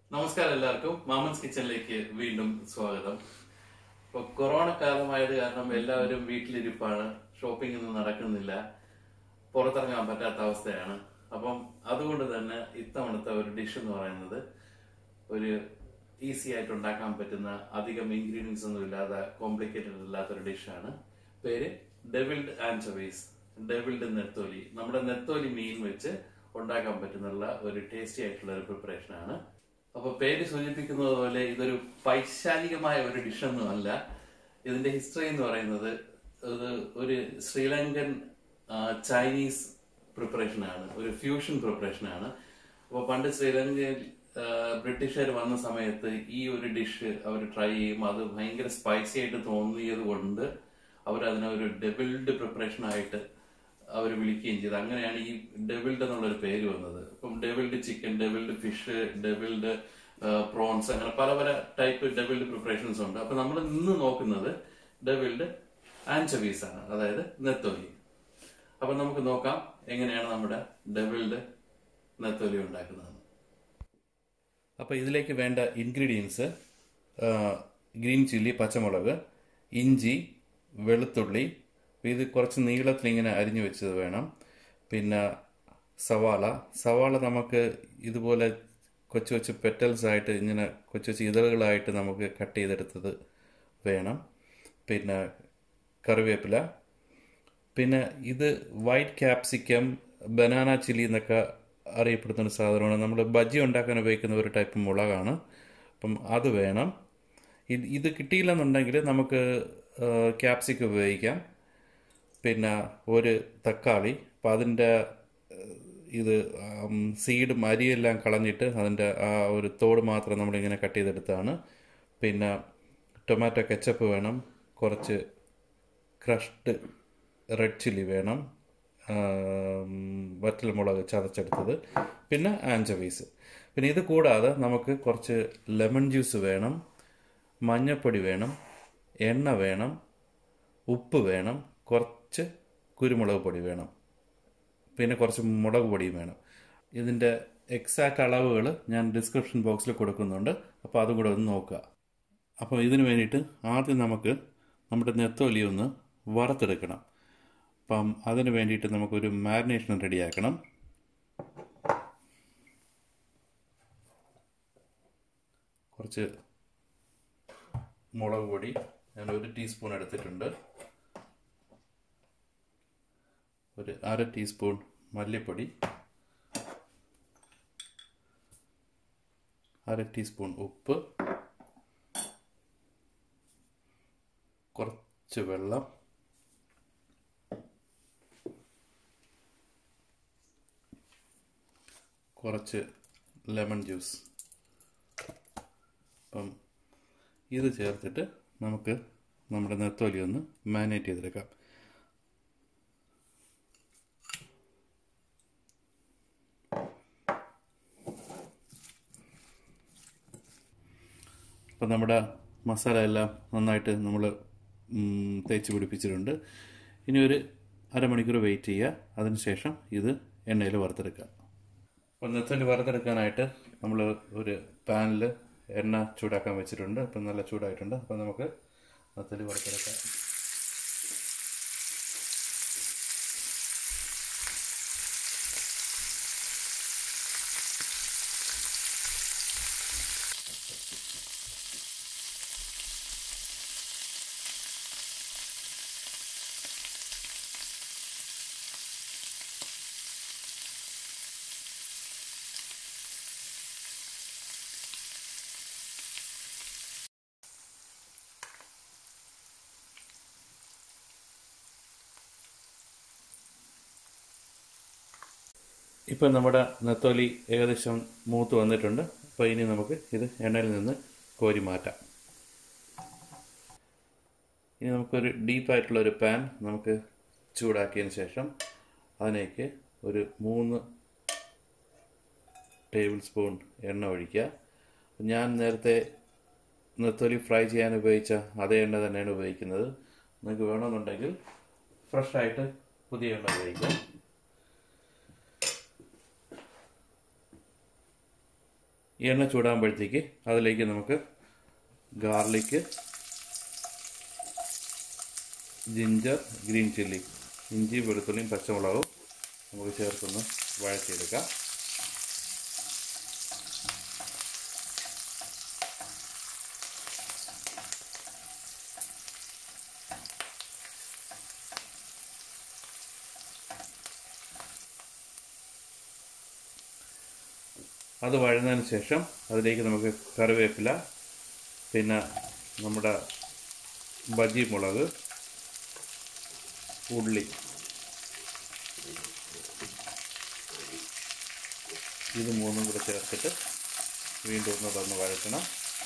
നമസ്കാരം എല്ലാവർക്കും മാമൻസ് കിച്ചണിലേക്ക് വീണ്ടും സ്വാഗതം ഇപ്പൊ കൊറോണ കാലമായത് കാരണം എല്ലാവരും വീട്ടിലിരിപ്പാണ് ഷോപ്പിംഗ് ഒന്നും നടക്കുന്നില്ല പുറത്തിറങ്ങാൻ പറ്റാത്ത അവസ്ഥയാണ് അപ്പം അതുകൊണ്ട് തന്നെ ഇത്തവണത്തെ ഒരു ഡിഷ് എന്ന് പറയുന്നത് ഒരു ഈസി ആയിട്ട് ഉണ്ടാക്കാൻ പറ്റുന്ന അധികം ഇൻഗ്രീഡിയൻസ് ഒന്നും ഇല്ലാതെ കോംപ്ലിക്കേറ്റഡ് അല്ലാത്തൊരു ഡിഷാണ് പേര് ഡെവിൽഡ് ആൻചവീസ് ഡെവിൽഡ് നെത്തോലി നമ്മുടെ നെത്തോലി മീൻ വെച്ച് ഉണ്ടാക്കാൻ പറ്റുന്നുള്ള ഒരു ടേസ്റ്റി ആയിട്ടുള്ള ഒരു പ്രിപ്പറേഷൻ ആണ് അപ്പൊ പേര് സൂചിപ്പിക്കുന്നത് പോലെ ഇതൊരു പൈശാലികമായ ഒരു ഡിഷൊന്നും അല്ല ഇതിന്റെ ഹിസ്റ്ററി എന്ന് പറയുന്നത് ഇത് ഒരു ശ്രീലങ്കൻ ആ, ചൈനീസ് പ്രിപ്പറേഷൻ ആണ് ഒരു ഫ്യൂഷൻ പ്രിപ്പറേഷൻ ആണ് അപ്പോൾ പണ്ട് ശ്രീലങ്കയിൽ ബ്രിട്ടീഷുകാർ വന്ന സമയത്ത് ഈ ഒരു ഡിഷ് അവർ ട്രൈ ചെയ്യും അത് ഭയങ്കര സ്പൈസി ആയിട്ട് തോന്നിയത് കൊണ്ട് അവർ അതിനെ ഒരു ഡെബിൾഡ് പ്രിപ്പറേഷൻ ആയിട്ട് അവർ വിളിക്കുകയും ചെയ്തു അങ്ങനെയാണ് ഈ ഡെവിൾഡ് എന്നുള്ളൊരു പേര് വന്നത് ഇപ്പം devilled chicken devilled fish devilled prawns അങ്ങനെ പല പല ടൈപ്പ് ഡെവിൾഡ് പ്രിപ്പറേഷൻസ് ഉണ്ട് അപ്പൊ നമ്മൾ ഇന്ന് നോക്കുന്നത് ഡെവിൾഡ് ആൻചവീസ് ആണ് അതായത് നെത്തോലി അപ്പൊ നമുക്ക് നോക്കാം എങ്ങനെയാണ് നമ്മുടെ ഡെവിൾഡ് നെത്തോലി ഉണ്ടാക്കുന്നത് അപ്പോൾ ഇതിലേക്ക് വേണ്ട ഇൻഗ്രീഡിയൻസ് ഗ്രീൻ ചില്ലി പച്ചമുളക് ഇഞ്ചി വെളുത്തുള്ളി ഇത് കുറച്ച് നീളത്തിൽ ഇങ്ങനെ അരിഞ്ഞു വെച്ചത് വേണം പിന്നെ സവാള സവാള നമുക്ക് ഇതുപോലെ കൊച്ചു കൊച്ചു പെറ്റൽസ് ആയിട്ട് ഇങ്ങനെ കൊച്ചു കൊച്ചു ഇതളുകളായിട്ട് നമുക്ക് കട്ട് ചെയ്തെടുത്തത് വേണം പിന്നെ കറിവേപ്പില പിന്നെ ഇത് വൈറ്റ് ക്യാപ്സിക്കം ബനാന ചില്ലി എന്നൊക്കെ അറിയപ്പെടുന്ന ഒരു സാധനമാണ് നമ്മൾ ബജ്ജി ഉണ്ടാക്കാൻ ഉപയോഗിക്കുന്ന ഒരു ടൈപ്പ് മുളകാണ് അപ്പം അത് വേണം ഇത് ഇത് കിട്ടിയില്ലെന്നുണ്ടെങ്കിൽ നമുക്ക് ക്യാപ്സിക്കം ഉപയോഗിക്കാം പിന്നെ ഒരു തക്കാളി അപ്പം അതിൻ്റെ ഇത് സീഡും അരിയെല്ലാം കളഞ്ഞിട്ട് അതിൻ്റെ ആ ഒരു തോട് മാത്രം നമ്മളിങ്ങനെ കട്ട് ചെയ്തെടുത്താണ് പിന്നെ ടൊമാറ്റോ കെച്ചപ്പ് വേണം കുറച്ച് ക്രഷ്ഡ് റെഡ് ചില്ലി വേണം വറ്റൽമുളക് ചതച്ചെടുത്തത് പിന്നെ ആഞ്ചവീസ് പിന്നെ ഇത് കൂടാതെ നമുക്ക് കുറച്ച് ലെമൺ ജ്യൂസ് വേണം മഞ്ഞൾപ്പൊടി വേണം എണ്ണ വേണം ഉപ്പ് വേണം കുറച്ച് കുരുമുളക് പൊടി വേണം പിന്നെ കുറച്ച് മുളക് പൊടിയും വേണം ഇതിൻ്റെ എക്സാക്റ്റ് അളവുകൾ ഞാൻ ഡിസ്ക്രിപ്ഷൻ ബോക്സിൽ കൊടുക്കുന്നുണ്ട് അപ്പോൾ അതും കൂടെ ഒന്ന് നോക്കുക അപ്പോൾ ഇതിന് വേണ്ടിയിട്ട് ആദ്യം നമുക്ക് നമ്മുടെ നെത്തോലി ഒന്ന് വറുത്തെടുക്കണം അപ്പം അതിന് വേണ്ടിയിട്ട് നമുക്കൊരു മാരിനേഷൻ റെഡിയാക്കണം കുറച്ച് മുളക് പൊടി ഞാൻ ഒരു ടീസ്പൂൺ എടുത്തിട്ടുണ്ട് ഒരു അര ടീസ്പൂൺ മല്ലിപ്പൊടി അര ടീസ്പൂൺ ഉപ്പ് കുറച്ച് വെള്ളം കുറച്ച് ലെമൺ ജ്യൂസ് അപ്പം ഇത് ചേർത്തിട്ട് നമുക്ക് നമ്മുടെ നെത്തോലി ഒന്ന് മാരിനേറ്റ് ചെയ്തെടുക്കാം അപ്പം നമ്മുടെ മസാല എല്ലാം നന്നായിട്ട് നമ്മൾ തേച്ച് പിടിപ്പിച്ചിട്ടുണ്ട് ഇനി ഒരു അരമണിക്കൂർ വെയിറ്റ് ചെയ്യുക അതിനുശേഷം ഇത് എണ്ണയിൽ വറുത്തെടുക്കുക അപ്പം നെത്തോലി വറുത്തെടുക്കാനായിട്ട് നമ്മൾ ഒരു പാനിൽ എണ്ണ ചൂടാക്കാൻ വെച്ചിട്ടുണ്ട് അപ്പം നല്ല ചൂടായിട്ടുണ്ട് അപ്പം നമുക്ക് നെത്തോലി വറുത്തെടുക്കാം ഇപ്പം നമ്മുടെ നെത്തോലി ഏകദേശം മൂത്ത് വന്നിട്ടുണ്ട് അപ്പോൾ ഇനി നമുക്ക് ഇത് എണ്ണയിൽ നിന്ന് കോരി മാറ്റാം ഇനി നമുക്കൊരു ഡീപ്പായിട്ടുള്ള ഒരു പാൻ നമുക്ക് ചൂടാക്കിയതിന് ശേഷം അതിലേക്ക് ഒരു മൂന്ന് ടേബിൾ സ്പൂൺ എണ്ണ ഒഴിക്കുക ഞാൻ നേരത്തെ നെത്തോലി ഫ്രൈ ചെയ്യാൻ ഉപയോഗിച്ച അതേ എണ്ണ തന്നെയാണ് ഉപയോഗിക്കുന്നത് നിങ്ങൾക്ക് വേണമെന്നുണ്ടെങ്കിൽ ഫ്രഷായിട്ട് പുതിയ എണ്ണ ഉപയോഗിക്കാം എണ്ണ ചൂടാകുമ്പോഴത്തേക്ക് അതിലേക്ക് നമുക്ക് ഗാർലിക്ക് ജിഞ്ചർ ഗ്രീൻ ചില്ലി ഇഞ്ചി വെളുത്തുള്ളിയും പച്ചമുളകും നമുക്ക് ചേർത്തൊന്ന് വഴറ്റിയെടുക്കാം അത് വഴന്നതിന് ശേഷം അതിലേക്ക് നമുക്ക് കറിവേപ്പില പിന്നെ നമ്മുടെ ബജി മുളക് ഉള്ളി ഇത് മൂന്നും കൂടെ ചേർത്തിട്ട് വീണ്ടും ഒന്ന് തന്ന് വഴറ്റണം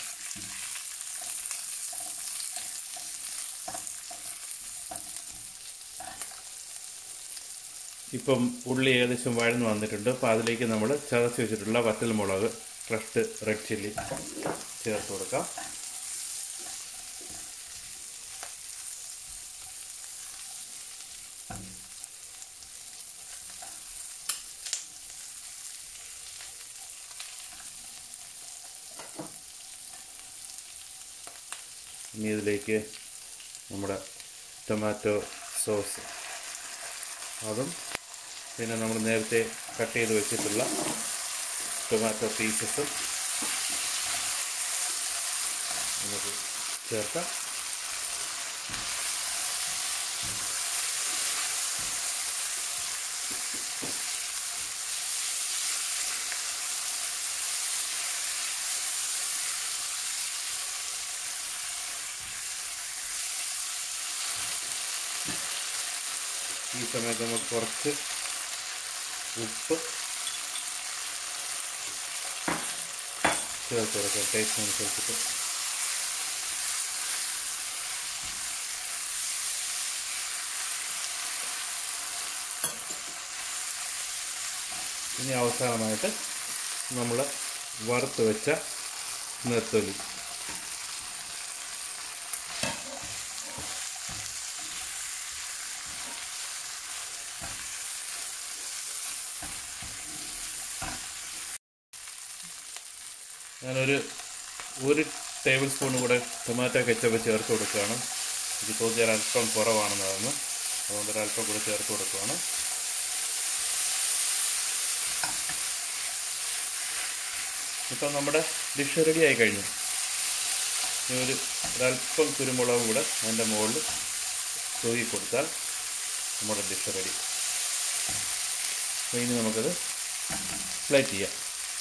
ഇപ്പം ഉള്ളി ഏകദേശം വഴന്ന് വന്നിട്ടുണ്ട് അപ്പോൾ അതിലേക്ക് നമ്മൾ ചതച്ച് വെച്ചിട്ടുള്ള വറ്റൽ മുളക് ക്രഷ്ഡ് റെഡ് ചില്ലി ചേർത്ത് കൊടുക്കാം ഇനി ഇതിലേക്ക് നമ്മുടെ ടൊമാറ്റോ സോസ് അതും പിന്നെ നമ്മൾ നേരത്തെ കട്ട് ചെയ്ത് വെച്ചിട്ടുള്ള ടൊമാറ്റോ പീസസും നമുക്ക് ചേർക്കാം ഈ സമയത്ത് നമുക്ക് കുറച്ച് ഉപ്പ് ചേർത്ത് കൊടുക്കാം ടേസ്റ്റ് അനുസരിച്ചിട്ട് ഇനി അവസാനമായിട്ട് നമ്മൾ വറുത്ത് വെച്ച നെത്തൊലി ഞാനൊരു ഒരു ടേബിൾ സ്പൂൺ കൂടെ ടൊമാറ്റോ കെച്ചപ്പ് ചേർത്ത് കൊടുക്കുകയാണ് ഇത് തോന്നിയാൽ അല്പം കുറവാണെന്ന് തോന്നുന്നു അതുകൊണ്ട് ഒരു അല്പം കൂടെ ചേർത്ത് കൊടുക്കുകയാണ് ഇപ്പം നമ്മുടെ ഡിഷ് റെഡി ആയി കഴിഞ്ഞു ഇനി ഒരു ഒരല്പം കുരുമുളകും കൂടെ അതിൻ്റെ മുകളിൽ തൂകി കൊടുത്താൽ നമ്മുടെ ഡിഷ് റെഡി അപ്പോൾ ഇനി നമുക്കത് പ്ലേറ്റ് ചെയ്യാം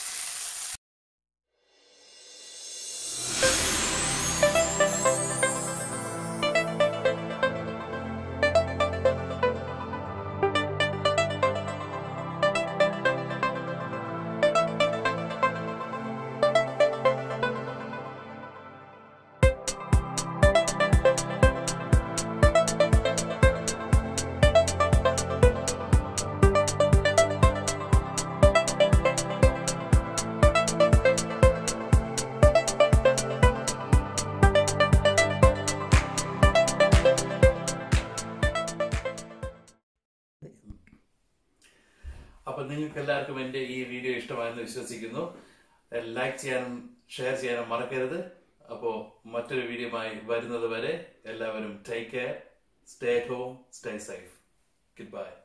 അപ്പൊ നിങ്ങൾക്ക് എല്ലാവർക്കും എന്റെ ഈ വീഡിയോ ഇഷ്ടമായെന്ന് വിശ്വസിക്കുന്നു ലൈക്ക് ചെയ്യാനും ഷെയർ ചെയ്യാനും മറക്കരുത് അപ്പോ മറ്റൊരു വീഡിയോയുമായി വരുന്നത് വരെ എല്ലാവരും take care stay home stay safe good by